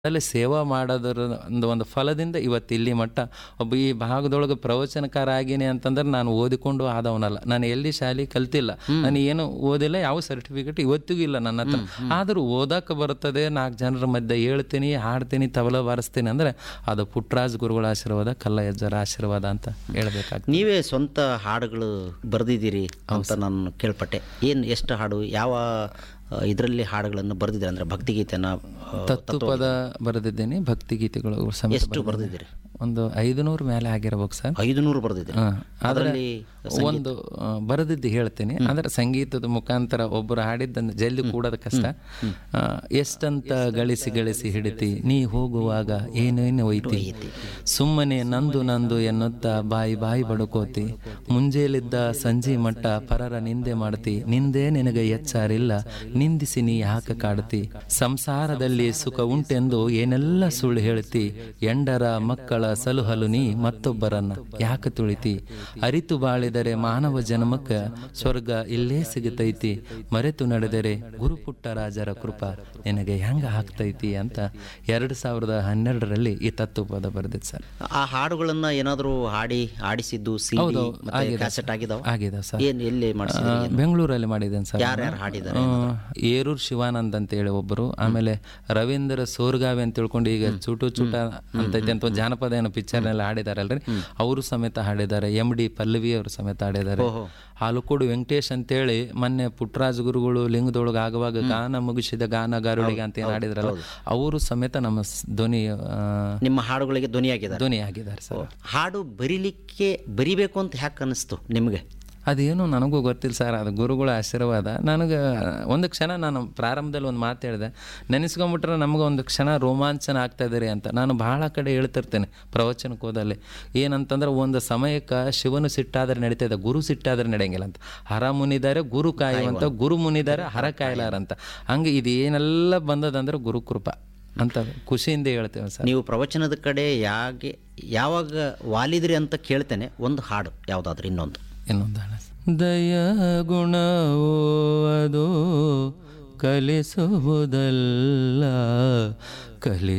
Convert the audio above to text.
ಅಲ್ಲಿ ಸೇವಾ ಮಾಡೋದರ ಒಂದು ಒಂದು ಫಲದಿಂದ ಇವತ್ತು ಇಲ್ಲಿ ಮಟ್ಟ ಒಬ್ಬ ಈ ಭಾಗದೊಳಗೆ ಪ್ರವಚನಕಾರ ಆಗೀನಿ ಅಂತಂದ್ರೆ ನಾನು ಓದಿಕೊಂಡು ಆದವನಲ್ಲ ನಾನು ಎಲ್ಲಿ ಶಾಲೆ ಕಲ್ತಿಲ್ಲ ನಾನು ಏನು ಓದಿಲ್ಲ ಯಾವ ಸರ್ಟಿಫಿಕೇಟ್ ಇವತ್ತಿಗೂ ಇಲ್ಲ ನನ್ನ ಹತ್ರ ಆದರೂ ಓದಕ್ಕೆ ಬರ್ತದೆ ನಾಲ್ಕು ಜನರ ಮಧ್ಯೆ ಹೇಳ್ತೀನಿ ಹಾಡ್ತೀನಿ ತಬಲ ಬಾರಿಸ್ತೀನಿ ಅಂದ್ರೆ ಅದು ಪುಟ್ಟರಾಜ್ ಗುರುಗಳ ಆಶೀರ್ವಾದ ಕಲ್ಲಯ್ಯಜ್ಜರ ಆಶೀರ್ವಾದ ಅಂತ ಹೇಳ್ಬೇಕಾಗ್ತದೆ ನೀವೇ ಸ್ವಂತ ಹಾಡುಗಳು ಬರೆದಿದ್ದೀರಿ ಅಂತ ನಾನು ಕೇಳ್ಪಟ್ಟೆ ಏನು ಎಷ್ಟು ಹಾಡು ಯಾವ ಇದರಲ್ಲಿ ಹಾಡುಗಳನ್ನು ಬರೆದಿದ್ದೀರಿ ಅಂದರೆ ಭಕ್ತಿಗೀತೆನ ಆ, ತತ್ವಪದ ಬರೆದಿದ್ದೇನೆ ಭಕ್ತಿ ಗೀತೆಗಳು ಸಮೇತ ಎಷ್ಟು ಬರೆದಿದ್ದೀರಿ ಒಂದು ಐದು ನೂರು ಮೇಲೆ ಆಗಿರ್ಬೇಕು ಸರ್ ಐದು ನೂರು ಬರೆದಿದ್ದೀರಿ ಹಾ. ಅದರಲ್ಲಿ ಒಂದು ಆ, ಬರೆದಿದ್ದು ಹೇಳ್ತೀನಿ ಅಂದ್ರೆ ಸಂಗೀತದ ಮುಖಾಂತರ ಒಬ್ಬರು ಹಾಡಿದ್ದನ್ನು ಜಲ್ದಿ ಕೂಡೋದು ಕಷ್ಟ ಆ, ಎಷ್ಟಂತ ಗಳಿಸಿ ಗಳಿಸಿ ಹಿಡಿತಿ ನೀ ಹೋಗುವಾಗ ಏನೇನು ಒಯ್ತಿ ಸುಮ್ಮನೆ ನಂದು ನಂದು ಎನ್ನುತ್ತಾ ಬಾಯಿ ಬಾಯಿ ಬಡ್ಕೋತಿ ಮುಂಜೇಲಿದ್ದ ಸಂಜೆ ಮಟ್ಟ ಪರರ ನಿಂದೆ ಮಾಡ್ತಿ ನಿಂದೇ ನಿನಗೆ ಎಚ್ಚಾರಿಲ್ಲ ನಿಂದಿಸಿ ನೀ ಯಾಕೆ ಕಾಡ್ತಿ ಸಂಸಾರದಲ್ಲಿ ಸುಖ ಉಂಟೆಂದು ಏನೆಲ್ಲ ಸುಳ್ಳು ಹೇಳ್ತಿ ಎಂಡರ ಮಕ್ಕಳ ಸಲುಹಲು ನೀ ಮತ್ತೊಬ್ಬರನ್ನ ಯಾಕೆ ತುಳಿತಿ ಅರಿತು ಬಾಳಿದರೆ ಮಾನವ ಜನ್ಮಕ್ಕ ಸ್ವರ್ಗ ಇಲ್ಲೇ ಸಿಗುತ್ತೈತಿ ಮರೆತು ನಡೆದರೆ ಗುರುಪುಟ್ಟರಾಜರ ಕೃಪಾ ನಿನಗೆ ಹೆಂಗ ಆಗ್ತೈತಿ ಅಂತ ಎರಡು ಸಾವಿರದ ಹನ್ನೆರಡರಲ್ಲಿ ಈ ತತ್ವಪದ ಬರೆದಿತ್ತು ಸರ್ ಆ ಹಾಡುಗಳನ್ನ ಏನಾದರೂ ಹಾಡಿ ಆಡಿಸಿದ್ದು ಸಿ ಮತ್ತೆ ಕ್ಯಾಸೆಟ್ ಆಗಿದಾವ ಆಗಿದೆ ಸರ್ ಏನು ಎಲ್ಲಿ ಮಾಡಿಸಿದ್ರಿ ಆ, ಬೆಂಗಳೂರಲ್ಲಿ ಮಾಡಿದ್ದೇನೆ ಸರ್ ಯಾರ್ಯಾರು ಹಾಡಿದ್ದಾರೆ ಆ, ಏರೂರ್ ಶಿವಾನಂದ್ ಅಂತ ಹೇಳಿ ಒಬ್ಬರು ಆಮೇಲೆ ರವೀಂದ್ರ ಸೋರ್ಗಾವಿ ಅಂತ ತಿಳ್ಕೊಂಡು ಈಗ ಚೂಟು ಚೂಟ ಅಂತೈತೆ ಅಂತ ಒಂದು ಜಾನಪದ ಏನೋ ಪಿಕ್ಚರ್ ನಲ್ಲಿ ಹಾಡಿದಾರಲ್ರಿ ಅವರು ಸಮೇತ ಹಾಡಿದ್ದಾರೆ ಎಂ ಡಿ ಪಲ್ಲವಿ ಅವರು ಸಮೇತ ಹಾಡಿದ್ದಾರೆ ಹಾಲುಕೋಡು ವೆಂಕಟೇಶ್ ಅಂತೇಳಿ ಮೊನ್ನೆ ಪುಟ್ಟರಾಜ ಗುರುಗಳು ಲಿಂಗದೊಳಗೆ ಆಗುವಾಗ ಗಾನ ಮುಗಿಸಿದ ಗಾನ ಗಾರುಡಿಗೆ ಅಂತ ಏನು ಹಾಡಿದ್ರಲ್ಲ ಅವರು ಸಮೇತ ನಮ್ಮ ಸ್- ಧ್ವನಿ ಆ, ನಿಮ್ಮ ಹಾಡುಗಳಿಗೆ ಧ್ವನಿಯಾಗಿದ್ದಾರೆ ಧ್ವನಿ ಆಗಿದ್ದಾರೆ ಸರ್ ಹಾಡು ಬರಿಲಿಕ್ಕೆ ಬರಿಬೇಕು ಅಂತ ಯಾಕೆ ಅನ್ನಿಸ್ತು ನಿಮಗೆ ಅದೇನು ನನಗೂ ಗೊತ್ತಿಲ್ಲ ಸರ್ ಅದು ಗುರುಗಳ ಆಶೀರ್ವಾದ ನನಗೆ ಒಂದು ಕ್ಷಣ ನಾನು ಪ್ರಾರಂಭದಲ್ಲಿ ಒಂದು ಮಾತು ಹೇಳಿದೆ ನೆನೆಸ್ಕೊಂಬಿಟ್ರೆ ನಮ್ಗೆ ಒಂದು ಕ್ಷಣ ರೋಮಾಂಚನ ಆಗ್ತಾ ಇದೆ ರೀ ಅಂತ ನಾನು ಬಹಳ ಕಡೆ ಹೇಳ್ತಿರ್ತೇನೆ ಪ್ರವಚನಕ್ಕೆ ಹೋದಲ್ಲಿ ಏನಂತಂದ್ರೆ ಒಂದು ಸಮಯಕ್ಕೆ ಶಿವನು ಸಿಟ್ಟಾದ್ರೆ ನಡೀತಾ ಗುರು ಸಿಟ್ಟಾದ್ರೆ ನಡೆಯಂಗಿಲ್ಲ ಅಂತ ಹರ ಮುನಿದರೆ ಗುರು ಕಾಯುವಂತ ಗುರು ಮುನಿದರೆ ಹರ ಕಾಯಲಾರಂತ ಹಂಗೆ ಇದು ಏನೆಲ್ಲ ಬಂದದಂದ್ರೆ ಗುರು ಕೃಪಾ ಅಂತ ಖುಷಿಯಿಂದ ಹೇಳ್ತೇವೆ ಸರ್ ನೀವು ಪ್ರವಚನದ ಕಡೆ ಯಾಕೆ ಯಾವಾಗ ವಾಲಿದ್ರಿ ಅಂತ ಕೇಳ್ತೇನೆ ಒಂದು ಹಾಡು ಯಾವುದಾದ್ರೂ ಇನ್ನೊಂದು ಇನ್ನೊಂದು ಹಣ ದಯ ಗುಣವೋ ಅದು ಕಲಿಸುವುದಲ್ಲ ಕಲಿಸುವುದಲ್ಲ